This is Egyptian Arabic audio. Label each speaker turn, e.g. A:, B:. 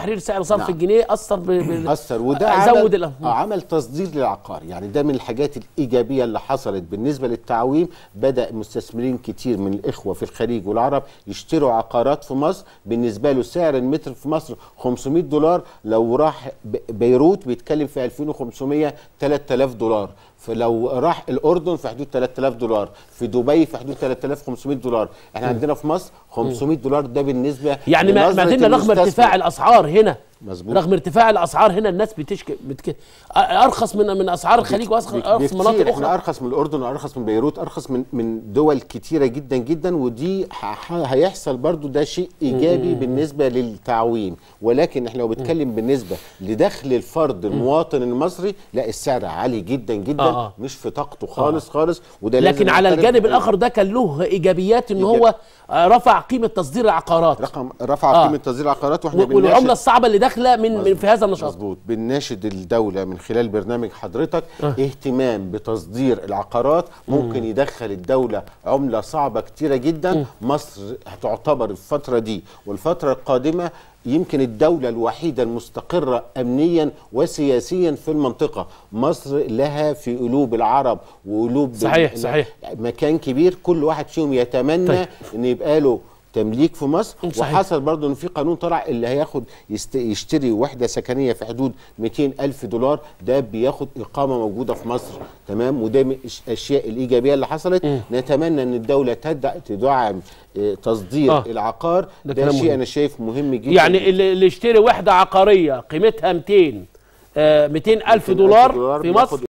A: تحرير سعر صرف
B: نعم.
A: الجنيه اثر ب... ب...
B: اثر وده
A: زود
B: عمل,
A: ال...
B: آه، عمل تصدير للعقار يعني ده من الحاجات الايجابيه اللي حصلت بالنسبه للتعويم بدا مستثمرين كتير من الاخوه في الخليج والعرب يشتروا عقارات في مصر بالنسبه له سعر المتر في مصر 500 دولار لو راح ب- بيروت بيتكلم في 2500 3000 دولار فلو راح الاردن في حدود 3000 دولار في دبي في حدود 3500 دولار احنا عندنا في مصر 500 دولار ده بالنسبه
A: يعني ما
B: لنظرة
A: ما زلنا رغم
B: المستثمر.
A: ارتفاع الاسعار هنا
B: مظبوط.
A: رغم ارتفاع الاسعار هنا الناس بتشكي بتك... ارخص من من اسعار الخليج وارخص
B: بك-
A: ارخص من مناطق
B: بكتير. احنا
A: اخرى
B: ارخص من الاردن وارخص من بيروت ارخص من من دول كتيره جدا جدا ودي ح- ح- هيحصل برضو ده شيء ايجابي بالنسبه للتعويم ولكن احنا لو بنتكلم بالنسبه لدخل الفرد المواطن المصري لا السعر عالي جدا جدا
A: آه، آه.
B: مش في طاقته خالص خالص وده لازم
A: لكن على
B: نعترف
A: الجانب
B: بيه.
A: الاخر ده كان له ايجابيات ان
B: إيجابي.
A: هو آه، رفع قيمه تصدير العقارات
B: رقم رفع
A: آه.
B: قيمه تصدير العقارات واحنا
A: و- والعمله الصعبه اللي داخله من, من في هذا النشاط
B: مظبوط بنناشد الدولة من خلال برنامج حضرتك اهتمام بتصدير العقارات ممكن يدخل الدولة عملة صعبة كتيرة جدا مصر هتعتبر الفترة دي والفترة القادمة يمكن الدولة الوحيدة المستقرة أمنيا وسياسيا في المنطقة مصر لها في قلوب العرب وقلوب
A: صحيح، صحيح.
B: مكان كبير كل واحد فيهم يتمنى
A: طيب.
B: ان يبقى له تمليك في مصر
A: صحيح.
B: وحصل برضه ان في قانون طلع اللي هياخد يست... يشتري وحده سكنيه في حدود 200 الف دولار ده بياخد اقامه موجوده في مصر تمام وده من الأش- الاشياء الايجابيه اللي حصلت نتمنى ان الدوله تدع تدعم آه، تصدير
A: آه.
B: العقار
A: ده
B: ده,
A: كلام
B: شيء
A: مهم.
B: انا شايف مهم جدا
A: يعني اللي اللي يشتري وحده عقاريه قيمتها 200 آه 200 الف دولار في
B: بياخد
A: مصر